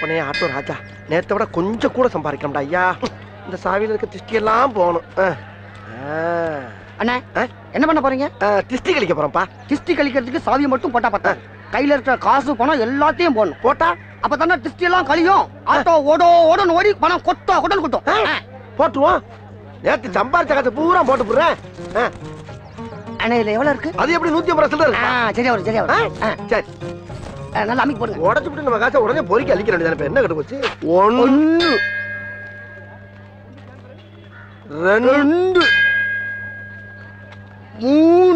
அப்பனே ஆட்டோ ராஜா நேத்தை விட கொஞ்சம் கூட சம்பாதிக்கணும்டா ஐயா இந்த சாவியில இருக்க திஷ்டி எல்லாம் போகணும் ஆ. ஆ. அண்ணா ஆ? என்ன பண்ண போறீங்க ஆ, திஷ்டி கழிக்க போறேன்ப்பா டிஸ்டி கழிக்கிறதுக்கு சாவியை மட்டும் போட்டா பார்த்தா கையில இருக்கிற காசு பணம் எல்லாத்தையும் போடணும் போட்டா அப்ப தானே டிஸ்டி எல்லாம் கழியும் ஆட்டோ ஓடோ ஓடன்னு ஓடி பணம் கொட்டோ கொட்டன்னு கொட்டும் ஆ, போட்டுருவோம் நேத்து சம்பாதிச்ச காசு பூரா போட்டு போடுறேன் ஆ, அண்ணா இதுல எவ்வளவு இருக்கு அது எப்படி நூத்தி ஐம்பது ரூபா ஆ, இருக்கா சரியா வரும் சரியா வரும் ஆ, சரி ஆ, நல்லா அமைக்க போடுங்க உடச்சு விட்டு நம்ம காசை உடனே பொறிக்க அழிக்க வேண்டியது இப்ப என்ன கட்டு போச்சு ஒன்னு ஒன்னு ரெண்டு மூணு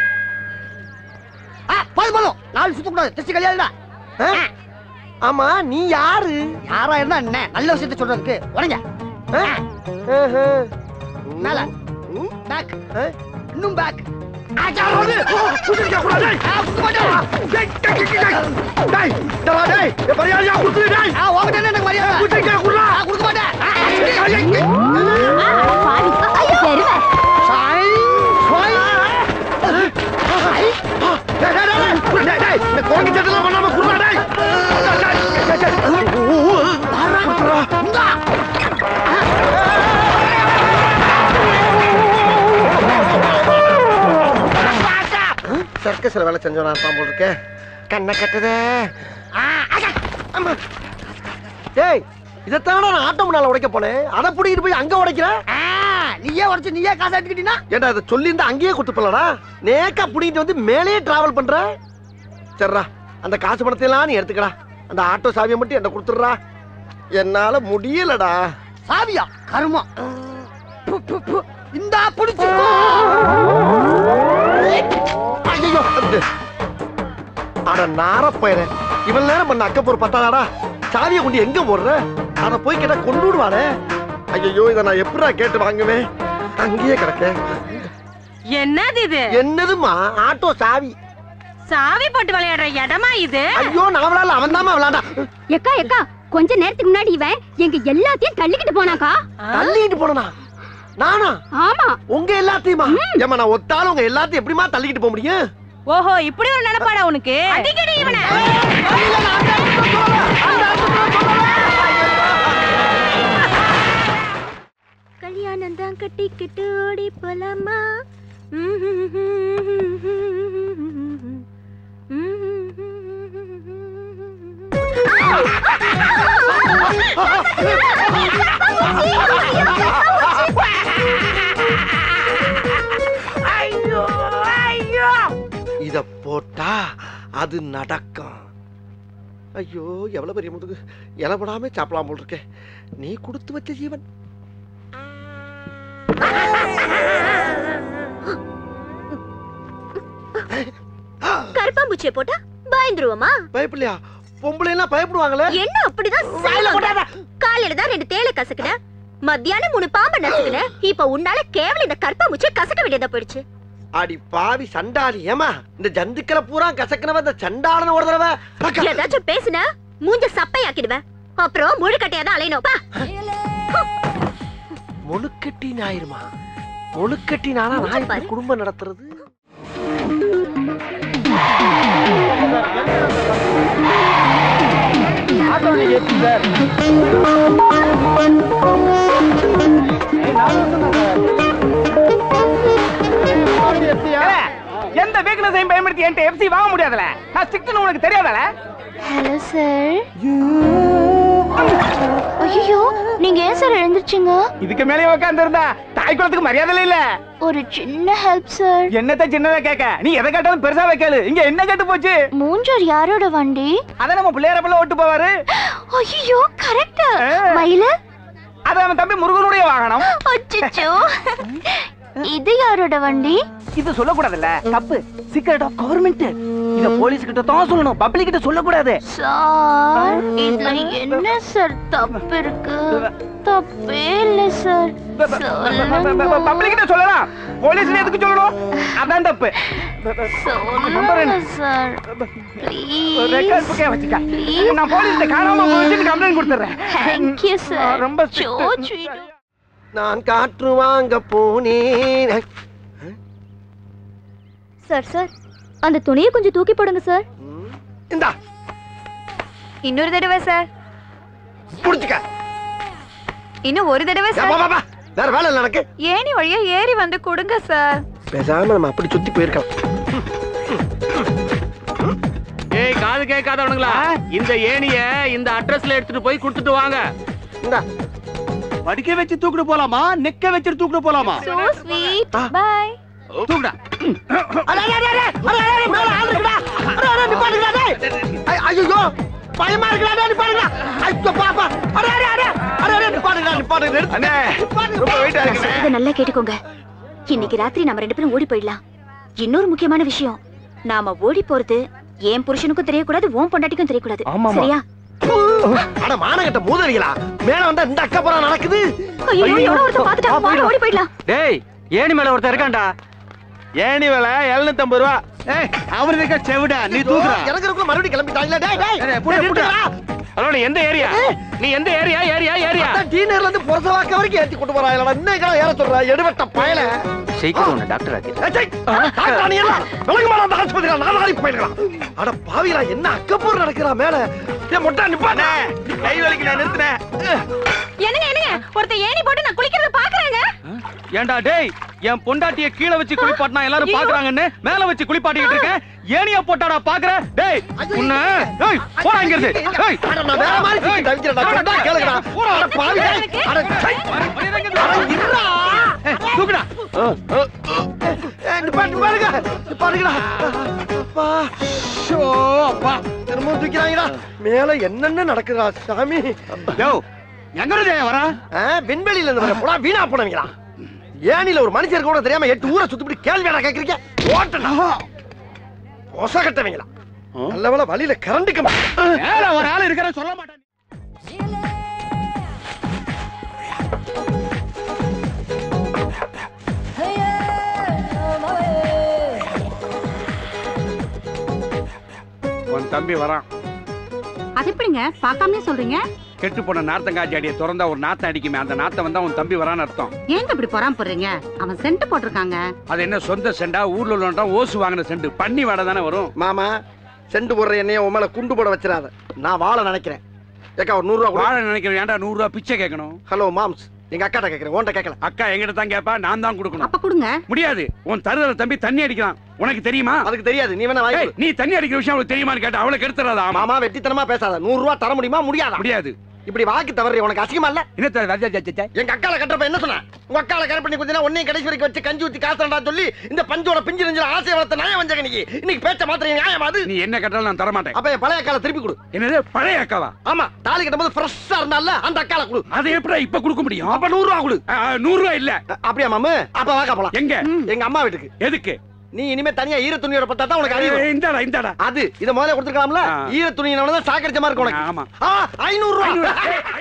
ஆ, போதும் போதும் நாலு சுத்த கூடாது டிஸ்டி கழியாது ஆ? ஆமா நீ யாரு யாரா இருந்தா என்ன நல்ல விஷயத்த சொல்றதுக்கு உடங்க ஆ? ஆஹா. மேல. ம். பேக் ஆ? இன்னும் பேக் ஆச்சாரவாதி! ஓ, குதிரைக்கா கூடாது! டேய், டேய், டேய், டேய், டேய், டேய், டேய், என் மரியாதையா கொடுத்துரு, டேய். உங்ககிட்ட என்ன எனக்கு மரியாதை குதிரைக்கா குடுறா. ஆ, கொடுக்க மாட்டேன் ஆ, ஐயா, ஐயா. பாவி ஐயோ எருமை சாய், சாய். டேய், டேய், டேய், டேய், டேய், டேய், இந்த குரங்கு சத்தெல்லாம் பண்ணாம குடுறா, டேய். டேய், டேய், டேய், டேய். ஓ, ஓ, ஓ. குடுறா. இந்தா. சர்க்கஸ்ல வேலை செஞ்சவனா இருப்பான் போல் இருக்கே கண்ணை கட்டுதே ஆ, ஆகா. ஆமா. டேய் இதைத்தானே நான் ஆட்டோ முன்னால உடைக்க போனேன் அதை பிடிக்கிட்டு போய் அங்க உடைக்கிறேன் ஆ, நீயே உடச்சு நீயே காசு எடுத்துக்கிட்டீங்கன்னா ஏண்டா அதை சொல்லியிருந்தா அங்கேயே கொடுத்து போலடா நேக்கா பிடிக்கிட்டு வந்து மேலேயே டிராவல் பண்ற சரிடா அந்த காசு பணத்தை எல்லாம் நீ எடுத்துக்கடா அந்த ஆட்டோ சாவியை மட்டும் என்ன கொடுத்துடுறா என்னால முடியலடா சாவியா கருமா பு, பு, பு. இந்தா புடிச்சு ஐயோ அட நாரப்பயல இவன் நேரம் பண்ண அக்கப்போர் பத்தாதாடா சாவியை கொண்டு எங்க போடுற அத போய் கேட்டா கொண்டு விடுவானே ஐயோ இதை நான் எப்படிடா கேட்டு வாங்குவேன் அங்கேயே கிடக்க என்னது இது என்னதுமா ஆட்டோ சாவி சாவி போட்டு விளையாடுற இடமா இது ஐயோ நான் விளாடல அவன் தாமா விளாண்டா எக்கா எக்கா கொஞ்ச நேரத்துக்கு முன்னாடி இவன் எங்க எல்லாத்தையும் தள்ளிக்கிட்டு போனாக்கா தள்ளிட்டு போனா நானா ஆமா உங்க எல்லாத்தையுமா ஏமா நான் ஒத்தாலும் உங்க எல்லாத்தையும் எப்படிமா தள்ளிக்கிட்டு போக முடியும் ஓஹோ இப்படி ஒரு நினைப்பாடா உனக்கு அடிக்கடி இவனை கல்யாணம் தான் கட்டிக்கிட்டு ஓடி போலாமா ஐயோ ஐயோ இத போட்டா அது நடக்கும் ஐயோ எவ்வளவு பெரிய முதுகு இலப்படாம சாப்பிடலாம் போல் இருக்கே நீ கொடுத்து வச்ச ஜீவன் கருப்பாம்பூச்சியை போட்டா பயந்துருவோமா பயப்பில்லையா பொம்பளை எல்லாம் பயப்படுவாங்களே என்ன அப்படிதான் செய்வாங்க. காலையில தான் ரெண்டு தேளை கசக்குன மத்தியானம் மூணு பாம்பை நசுக்குன இப்ப உன்னால கேவலம் இந்த கருப்பாம்பூச்சியை கசக்க வேண்டியதா போயிடுச்சு அடி பாவி சண்டாளி ஏமா இந்த ஜந்துக்களை பூரா கசக்கினவ இந்த சண்டாளன ஒரு தடவை அக்கா. ஏதாச்சும் பேசுன மூஞ்ச சப்பையாக்கிடுவேன் அப்புறம் முழுக்கட்டையா தான் அலையணும் பா முழுக்கட்டி ஞாயிறுமா முழுக்கட்டி நானா நான் பாரு. இப்படி குடும்பம் நடத்துறது எந்த வீக்னஸையும் பயன்படுத்தி என்கிட்ட எஃப்சி வாங்க முடியாதுல நான் ஸ்ட்ரிக்ட்னு உனக்கு தெரியாதல ஹலோ சார் ஐயோ நீங்க ஏன் சார் எழுந்திருச்சீங்க இதுக்கு மேலே உட்கார்ந்து இருந்தா தாய் குளத்துக்கு மரியாதை இல்ல ஒரு சின்ன ஹெல்ப் சார் என்னத்த சின்னதா கேட்க நீ எதை கேட்டாலும் பெருசாவே கேளு இங்க என்ன கேட்டு போச்சு மூஞ்சூர் யாரோட வண்டி அத நம்ம பிள்ளையார பிள்ளை ஓட்டு போவாரு ஐயோ கரெக்ட் ஆ. மயில அத நம்ம தம்பி முருகனுடைய வாகனம் அச்சச்சோ இது யாரோட வண்டி இது சொல்லக்கூடாதுல்ல தப்பு சீக்ரெட் ஆஃப் கவர்மெண்ட் இத போலீஸ் கிட்ட தான் சொல்லணும் பப்ளிக் கிட்ட சொல்லக்கூடாது சார் இதுல என்ன சார் தப்பு இருக்கு தப்பே இல்ல சார் பப்ளிக் கிட்ட சொல்லலாம் போலீஸ் எதுக்கு சொல்லணும் அதான் தப்பு நம்பர் என்ன சொல்லுங்க சார் ரெக்கார்ட் ப்ளீஸ் புக்கே வச்சுக்க Please. நான் போலீஸ்ல காணாம போயிட்டு கம்ப்ளைண்ட் கொடுத்துறேன் தேங்க்யூ சார் ரொம்ப சோ strict. ஸ்வீட் நான் காற்று வாங்க போனேன் சார் சார் அந்த துணியை கொஞ்சம் தூக்கி போடுங்க சார் ம், இந்தா இன்னொரு தடவை சார் புடிச்சுக்க இன்னும் ஒரு தடவை ஏ, வா, வா, வா. வேற வேலை இல்லை எனக்கு ஏணி வழியா ஏறி வந்து கொடுங்க சார் பேசாம நம்ம அப்படி சுத்தி போயிருக்கலாம் ஏய் காது கேட்காதவனுங்களா இந்த ஏணிய இந்த அட்ரஸ்ல எடுத்துட்டு போய் கொடுத்துட்டு வாங்க இந்தா படிக்க வச்சு தூக்கிட்டு போலாமா நெக்க வச்சு தூக்கிட்டு போலாமா சோ ஸ்வீட் பை தூக்குடா அடே, அடே, அடே, அடே, அடே, மேல ஆள் இருக்குடா. அடே, அடே, நிப்பாட்டுங்கடா, டேய். ஐ- ஐயையோ, பயமா இருக்குடா, டேய், நிப்பாட்டுங்கடா. ஐயோ, பாப்பா. அடே, அடே, அடே, அடே, அடே, நிப்பாட்டுங்கடா, நிப்பாட்டுங்க, நிறுத்து. நிப்பாட்டுங்க, ரொம்ப வெயிட்டா இருக்கு இத நல்லா கேட்டுக்கோங்க இன்னைக்கு ராத்திரி நம்ம ரெண்டு பேரும் ஓடி போயிடலாம் இன்னொரு முக்கியமான விஷயம் நாம ஓடி போறது என் புருஷனுக்கும் தெரியக்கூடாது உன் பொண்டாட்டிக்கும் தெரியக்கூடாது சரியா அட, மானங்கெட்ட மூதறிகளா. மேல வந்தா இந்த அக்கா புறம் நடக்குது ஐயோ எவ்வளவு ஒருத்தர் பாத்துட்டா வாங்க ஓடி போயிடலாம் டேய் ஏணி மேல ஒருத்தர் இருக்கான்டா ஏணி விலை எழுநூத்தி ஐம்பது ரூபா ஏய் அவர் இருக்க செவிடா நீ தூக்குடா இறங்குறதுக்குள்ள மறுபடியும் கிளம்பிட்டாங்களே, டேய், டேய். டேய், புடி, புடி. நிறுத்துடா. ஹலோ நீ எந்த ஏரியா நீ எந்த ஏரியா ஏரியா ஏரியா அதான் டீ நேர்ல இருந்து புரசவாக்க வரைக்கும் ஏத்தி கொண்டு போறாங்களா இன்னைக்கு ஏற சொல்றா எடுவட்ட பயல சீக்கிரம் உன்னை டாக்டர் ஆக்கி அட பாவிகளா என்ன அக்கப்போர் நடக்கிறா மேல ஏன் மொட்டா நிப்பானே கை வலிக்கு நான் நிறுத்தினேன் என்னங்க என்னங்க ஒருத்தர் ஏணி போட்டு நான் குளிக்கிறத பாக்குறேங்க ஏன்டா டேய் என் பொண்டாட்டிய கீழே வச்சு குளிப்பாட்டினா எல்லாரும் பாக்குறாங்கன்னு மேல வச்சு குளிப்பாட்டிக்கிட்டு இருக்கேன் ஏனிய போட்டாடா பாக்குற டேய் உன்ன ஏய் போடா இங்க இருந்து ஏய் அட நான் வேற மாதிரி சிக்கி தவிக்கிறேன்டா சொன்னா கேளுங்கடா அட பாவி டேய். அட சை. அட இருடா ஏய், தூக்குடா ஏய், நிப்பாட்டு, நிப்பாட்டுங்க. நிப்பாட்டுங்கடா. அப்பா. ஷோ, அப்பா. திரும்பவும் தூக்கிறாங்கடா. மேல என்னென்ன நடக்குதா சாமி யோ எங்க இருந்து வரா ஆ, விண்வெளியில இருந்து வர போடா வீணா போனவங்களா ஏனில ஒரு மனுஷர் கூட தெரியாம எட்டு ஊரை சுத்திப்பிட்டு கேள்வியாடா கேக்குறீங்க ஓட்டனா ஒச கட்டவங்களா நல்ல வேளை வழியில கரண்டுக்கு மேல ஒரு ஆள் இருக்கிற சொல்ல மாட்டான் உன் தம்பி வரான் அது எப்படிங்க பார்க்காமலே சொல்றீங்க கெட்டு போன நார்த்தங்காய் செடியை திறந்தா ஒரு நாத்தம் அடிக்குமே அந்த நாத்தம் வந்தா உன் தம்பி வரான்னு அர்த்தம் ஏங்க இப்படி பொறாம போடுறீங்க அவன் சென்ட் போட்டிருக்காங்க அது என்ன சொந்த செண்டா ஊர்ல உள்ளவன்டா ஓசு வாங்கின செண்டு பண்ணி வாடை தானே வரும் மாமா செண்டு போடுற என்னைய உன் மேல குண்டு போட வச்சிடாத நான் வாழ நினைக்கிறேன் ஏக்கா ஒரு நூறு ரூபா கொடு. வாழ நினைக்கிறேன் ஏன்டா நூறு ரூபா பிச்சை கேட்கணும் ஹலோ மாம்ஸ் எங்க அக்காட்ட கேக்குறேன் உன்கிட்ட கேட்கல அக்கா எங்கிட்ட தான் கேப்பா நான் தான் கொடுக்கணும் அப்ப கொடுங்க முடியாது உன் தருதல தம்பி தண்ணி அடிக்கிறான் உனக்கு தெரியுமா அதுக்கு தெரியாது நீ வேணா வாங்கி ஏய், நீ தண்ணி அடிக்கிற விஷயம் அவளுக்கு தெரியுமான்னு கேட்டா அவளுக்கு எடுத்துறாதா ஆமா மாமா வெட்டித்தனமா பேசாத நூறு ரூபா தர முடியுமா முடியாதா முடியாது இப்படி வாக்கு தவறு உனக்கு அசிங்கமா இல்ல என்ன தர- வஜ்ஜா, ஜா, ஜா, ஜா. எங்க அக்கால கட்டுறப்ப என்ன சொன்ன உங்க அக்கால கரெக்ட் பண்ணி கொஞ்ச உன்னையும் கடைசி வரைக்கும் வச்சு கஞ்சி ஊத்தி காசுடா சொல்லி இந்த பஞ்சோட பிஞ்சு நெஞ்சில ஆசை வளர்த்த நியாயம் வந்தங்க நீ இன்னைக்கு பேச்ச மாத்திரம் நியாயம் அது நீ என்ன கட்டாலும் நான் தர மாட்டேன் அப்ப என் பழைய அக்கால திருப்பி கொடு என்னது பழைய அக்காவா ஆமா தாலி கட்டும்போது ஃப்ரெஷ்ஷா இருந்தால அந்த அக்கால கொடு அதை எப்படி இப்ப கொடுக்க முடியும் அப்ப நூறு ரூபா கொடு ஆ, ஆ, நூறு ரூபாய் இல்ல அ- அப்படியா மாமு அப்ப வாக்கா போலாம் எங்க எங்க அம்மா வீட்டுக்கு எதுக்கு நீ இனிமே தனியா ஈர துணியோட பத்தா தான் உனக்கு அறிவு ஏய், இந்தாடா இந்தாடா அது இத முதல்ல கொடுத்துருக்கலாம்ல ஆ. ஈர துணியினவன தான் சாக்கடிச்ச மாதிரி இருக்கு உனக்கு ஆமா ஆ, ஐநூறு ரூபா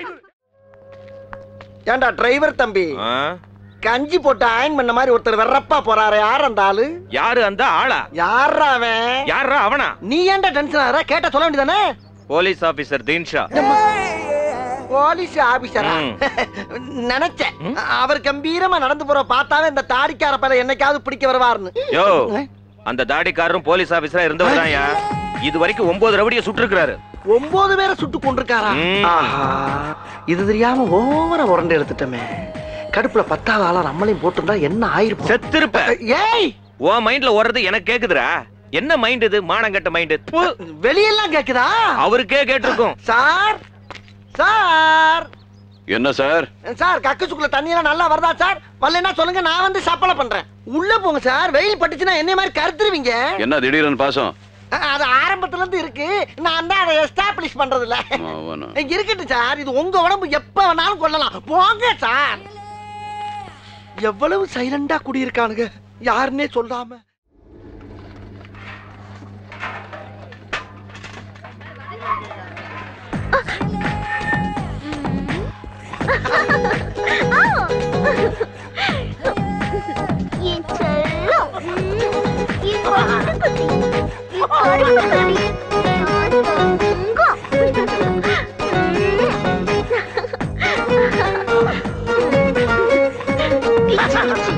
ஏன்டா டிரைவர் தம்பி ஆ? கஞ்சி போட்டு அயன் பண்ண மாதிரி ஒருத்தர் வெறப்பா போறாரு யார் அந்த ஆளு யாரு அந்த ஆளா யாரா அவன் யாரா அவனா நீ ஏன்டா டென்ஷன் ஆற கேட்ட சொல்ல வேண்டியதானே போலீஸ் ஆபீசர் தீன்ஷா போலீஸ் ஆபீசரா நினைச்சேன் அவர் கம்பீரமா நடந்து போற பார்த்தாவே இந்த தாடிக்கார பையல என்னைக்காவது பிடிக்க வருவாருன்னு யோ அந்த தாடிக்காரரும் போலீஸ் ஆபீசரா இருந்தவர் தான்யா இது வரைக்கும் ஒன்பது ரவுடிய சுட்டிருக்கிறாரு ஒன்பது பேரை சுட்டு கொண்டிருக்காரா ம். ஆஹா இது தெரியாம ஓவர உரண்டு எடுத்துட்டோமே கடுப்புல பத்தாவது ஆளா நம்மளையும் போட்டிருந்தா என்ன ஆயிருப்போம் செத்திருப்ப ஏய் உன் மைண்ட்ல ஓடுறது எனக்கு கேக்குதுடா என்ன மைண்ட் இது மானங்கட்ட மைண்ட் வெளியெல்லாம் கேக்குதா அவருக்கே கேட்டிருக்கும் சார் சார் என்ன சார் சார் கக்கு சுக்குல தண்ணி எல்லாம் நல்லா வருதா சார் வரலன்னா சொல்லுங்க நான் வந்து சப்பளை பண்றேன் உள்ள போங்க சார் வெயில் பட்டுச்சுன்னா என்ன மாதிரி கருத்துருவீங்க என்ன திடீர்னு பாசம் அஹ், அது ஆரம்பத்துல இருந்து இருக்கு நான் தான் அதை எஸ்டாப்ளிஷ் பண்றது இல்ல அவனா. இருக்கட்டும் சார் இது உங்க உடம்பு எப்ப வேணாலும் கொள்ளலாம் போங்க சார் எவ்வளவு சைலண்டா குடியிருக்கானுங்க யாருன்னே சொல்லாம என் செல்லம் என் குட்டி என் கருப்பட்டி என் தங்கம் பிச்சி, பிச்சி.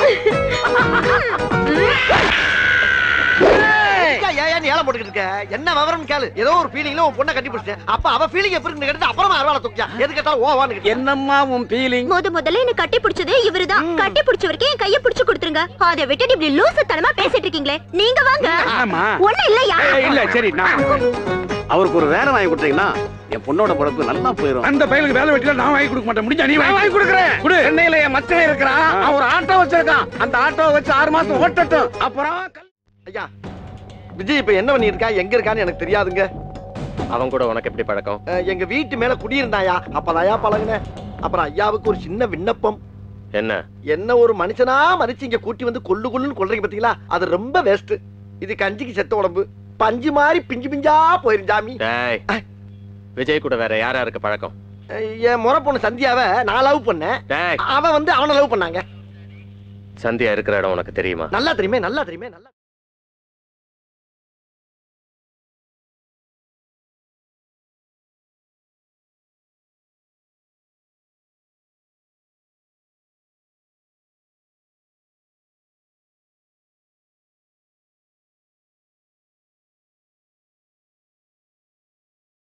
ஆ. ஏன் ஏன் ஏன் ஏலம் போட்டுக்கிட்டு இருக்க என்ன என்ன விவரம் கேளு ஏதோ ஒரு ஃபீலிங்ல உன் பொண்ணை கட்டி பிடிச்சேன் அப்ப அவ ஃபீலிங் எப்படி இருக்கு கேட்டு அப்புறமா அருவாளை தூக்கியா எது கேட்டாலும் ஓவான்னு கேட்டா. என்னம்மா உன் ஃபீலிங் முத முதல்ல என்ன கட்டி பிடிச்சதே இவருதான் கட்டி பிடிச்சவருக்கு என் கைய பிடிச்சு கொடுத்துருங்க அதை விட்டுட்டு இப்படி லூசுத்தனமா பேசிட்டு இருக்கீங்களே நீங்க வாங்க ஆமா. ஒண்ணு இல்லையா ஏய், இல்ல சரி நான் அவருக்கு ஒரு வேலை வாங்கி கொடுத்தீங்கன்னா என் பொண்ணோட பொழப்பு நல்லா போயிடும் அந்த பையனுக்கு வேலை வெட்டில நான் வாங்கி கொடுக்க மாட்டேன் முடிஞ்சா நீ வாங்கி கொடுக்குறேன் கொடு. சென்னையில என் மச்சன் இருக்கிறான் அவன் ஒரு ஆட்டோ வச்சிருக்கான் அந்த ஆட்டோ வச்சு ஆறு மாசம் ஓட்டட்டும் அப்புறம் கல்- ஐயா விஜய் இப்ப என்ன பண்ணிருக்கா எங்க இருக்கான்னு எனக்கு தெரியாதுங்க அவன் கூட உனக்கு எப்படி பழக்கம் அஹ், எங்க வீட்டு மேல குடியிருந்தாயா அப்பதாயா பழகுனேன் அப்புறம் ஐயாவுக்கு ஒரு சின்ன விண்ணப்பம் என்ன என்ன ஒரு மனுஷனா மதிச்சு இங்க கூட்டி வந்து கொள்ளு கொள்ளுன்னு கொள்றீங்க பாத்தீங்களா அது ரொம்ப வேஸ்ட் இது கஞ்சிக்கு செத்த உடம்பு பஞ்சு மாதிரி பிஞ்சு பிஞ்சா போயிரும் ஜாமி டேய் விஜய் கூட வேற யார் யாருக்கு பழக்கம் அஹ், என் முறை பொண்ணு சந்தியாவை நான் லவ் பண்ணேன் டேய் அவ வந்து அவனை லவ் பண்ணாங்க சந்தியா இருக்கிற இடம் உனக்கு தெரியுமா நல்லா தெரியுமே நல்லா தெரியுமே நல்லா